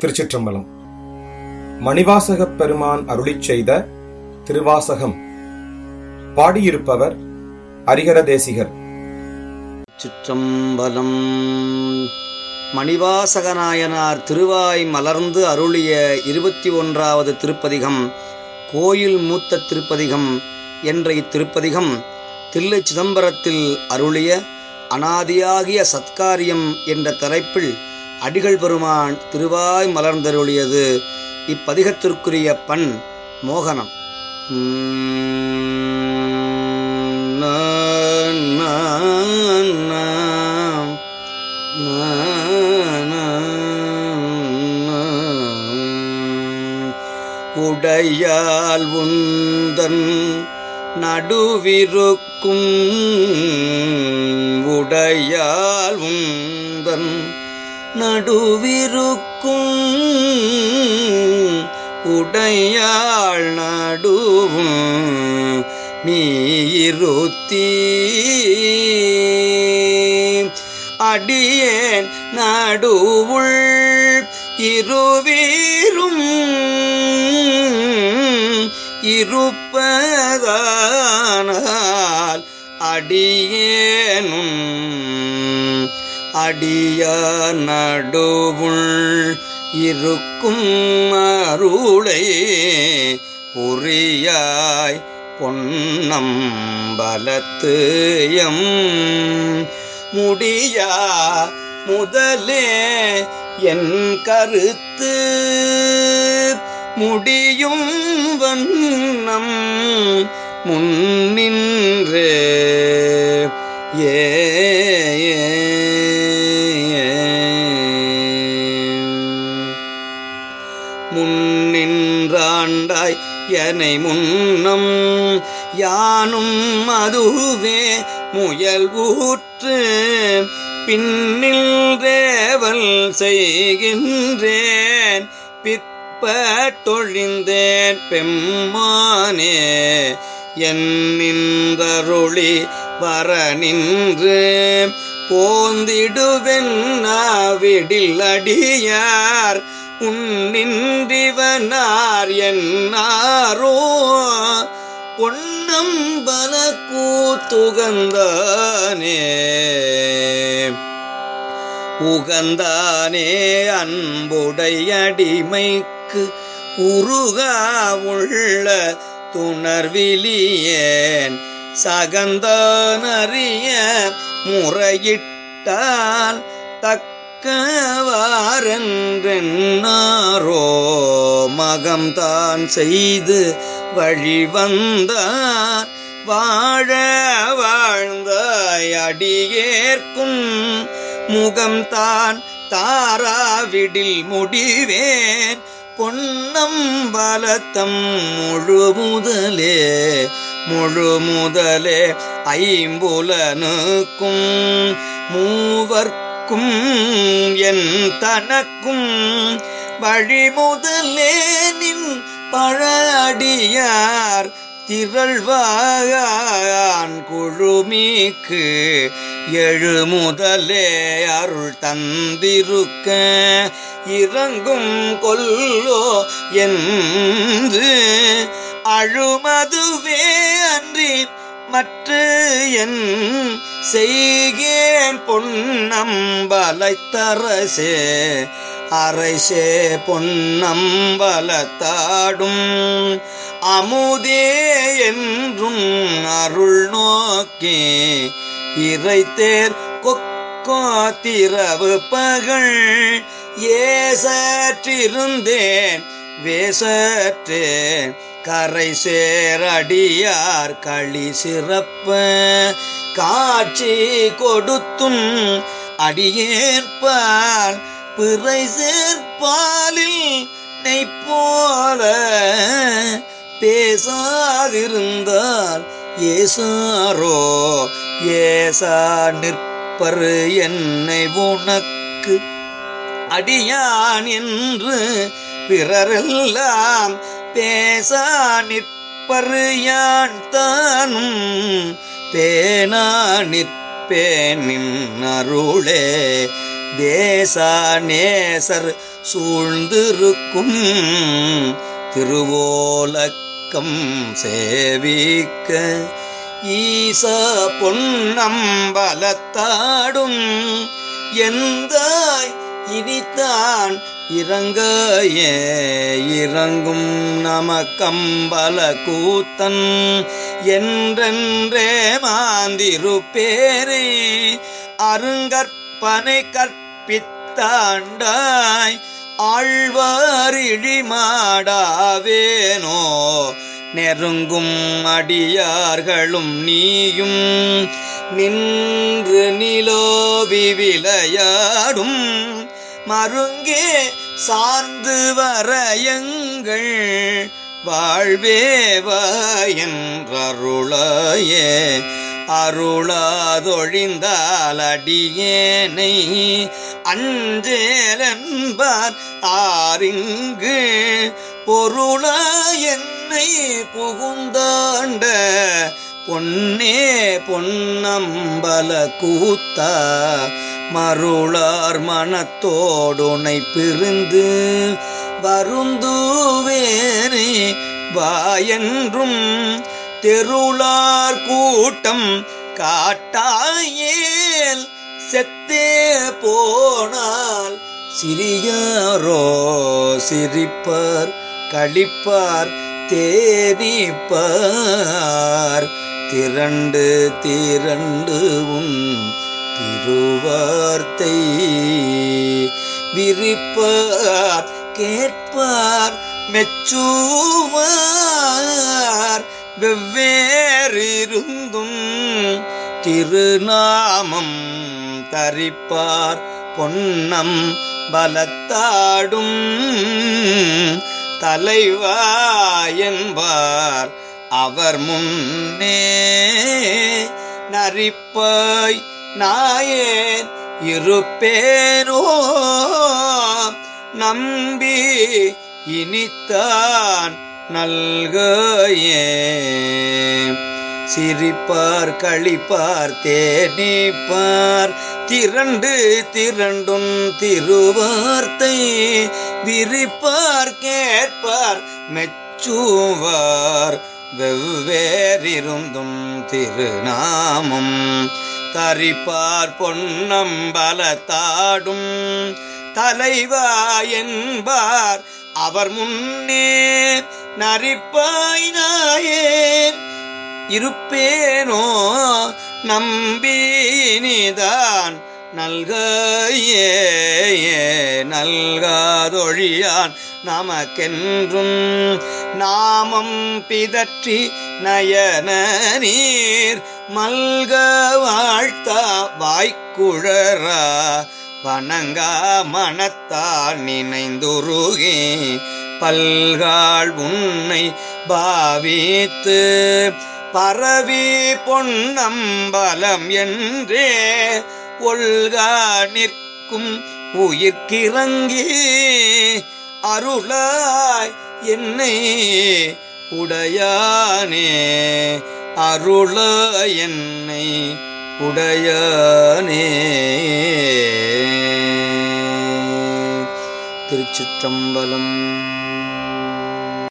திருச்சிற்றம்பலம் மணிவாசகப் பெருமான் அருளிச் செய்த திருவாசகம் பாடியிருப்பவர் ஹரிஹர தேசிகர் சிற்றம்பலம் மணிவாசகநாயனார் திருவாய் மலர்ந்து அருளிய இருபத்தி ஒன்றாவது திருப்பதிகம் கோயில் மூத்த திருப்பதிகம் என்ற இத்திருப்பதிகம் தில்லை சிதம்பரத்தில் அருளிய அனாதியாகிய சத்காரியம் என்ற தலைப்பில் அடிகள் பெருமான் திருவாய் மலர்ந்தருளியது இப்பதிகத்திற்குரிய பண் மோகனம் உடையால் உந்தன் நடுவிருக்கும் உடையால் உந்தன் நடுவிருக்கும் உடையாள் நடுவும் நீருத்தி அடியேன் நடுவுள் இருவீரும் இருப்பதானால் அடியேனும் அடிய நடுவுள் இருக்கும் அருளை புரியாய் பொன்னம் பலத்து எம் முடியா முதலே என் கருத்து முடியும் வண்ணம் முன்னின்றே ஏ முன்னின்றாண்டாய் எனை முன்னம் யானும் அதுவே முயல் ஊற்று பின்னில் ரேவல் செய்கின்றேன் பிற்பட்டொழிந்தேன் பெம்மானே என் நின்றருளி வர நின்று போந்திடுவென்னாவிடில் அடியார் உன்னின்றிவனார் என்னாரோ பொன்னம்பல கூத்துகந்தானே உகந்தானே அன்புடையடிமைக்கு உருகா உள்ள துணர்விலியேன் சகந்தானறிய முறையிட்டால் தக்கவாரென்றென்னாரோ மகம்தான் செய்து வழிவந்தார் வாழ வாழ்ந்தாய் அடியேற்கும் முகம்தான் தாராவிடில் முடிவேன் பொன்னம் பலத்தம் முழு முதலே முழு முதலே ஐம்புலனுக்கும் மூவர்க்கும் என் தனக்கும் வழிமுதலே நின் பழடியார் திரள்வாயான் குழுமிக்கு எழு முதலே அருள் தந்திருக்க இறங்கும் கொல்லோ என்று அழுமதுவே அன்றி மற்ற என் செய்கேன் பொன்னம்பலைத்தரசே அரைசே பொன்னம்பலத்தாடும் அமுதே என்றும் அருள் நோக்கி இறைத்தேர் கொக்கோ திரவு பகல் ஏசற்றிருந்தேன் வேசற்றேன் கரை சேரடியார் களி சிறப்ப காட்சி கொடுத்தும் அடியேற்பால் பிறை சேர்ப்பாலில் நெய்ப்போல பேசாதிருந்தால் ஏசாரோ ஏசா நிற்பரு என்னை உனக்கு அடியான் என்று பிறரெல்லாம் பேசா நிற்பரு யான் தானும் பேனா நிற்பேனின் அருளே தேசா நேசர் சூழ்ந்திருக்கும் திருவோலக்கம் சேவிக்க ஈச பொன்னம்பலத்தாடும் எந்தாய் இனித்தான் இறங்காயே இறங்கும் நமக்கம்பல கூத்தன் என்றென்றே மாந்திருப்பேரே அருங்கற்பனை கற்பித்தாண்டாய் ஆழ்வாரிழி மாடாவேனோ நெருங்கும் அடியார்களும் நீயும் நின்று நிலோவி விளையாடும் மருங்கே சார்ந்து வரையங்கள் வாழ்வேவாயன்றருளாயே அருளாதொழிந்தால் அடியேனை அஞ்சேலன்பார் ஆரிங்கு பொருளா என்னை புகுந்தாண்ட பொன்னே பொன்னம்பல கூத்தா மருளார் மனத்தோடுனை பிரிந்து வருந்துவேனே வாயன்றும் தெருளார் கூட்டம் காட்டாயேல் செத்தே போனால் சிறியாரோ சிரிப்பார் களிப்பார் தேனிப்பார் திரண்டு திரண்டு உன் திருவார்த்தை விரிப்பார் கேட்பார் மெச்சுவார் வெவ்வேறிருந்தும் திருநாமம் தரிப்பார் பொன்னம் பலத்தாடும் தலைவா என்பார் அவர் முன்னே நரிப்பாய் நாயேன் இருப்பேனோ நம்பி இனித்தான் நல்கையே சிரிப்பார் களிப்பார் தேனிப்பார் திரண்டு திரண்டும் திருவார்த்தை விரிப்பார் கேட்பார் மெச்சுவார் வெவ்வேறிருந்தும் திருநாமம் தரிப்பார் பொன்னம்பலத்தாடும் தலைவா என்பார் அவர் முன்னே நரிப்பாய் நாயேன் இருப்பேனோ நம்பினிதான் நல்கையே நல்காதொழியான் நமக்கென்றும் நாமம் பிதற்றி நயன நீர் மல்க வாழ்த்தா வாய்க்குழறா வணங்கா மனத்தால் நினைந்துருகே பல்கால் உன்னை பாவித்து பரவி பொன்னம்பலம் என்றே ஒல்கா நிற்கும் உயிர்க்கிறங்கி அருளாய் என்னை உடையானே அருள என்னை உடையானே திருச்சிற்றம்பலம்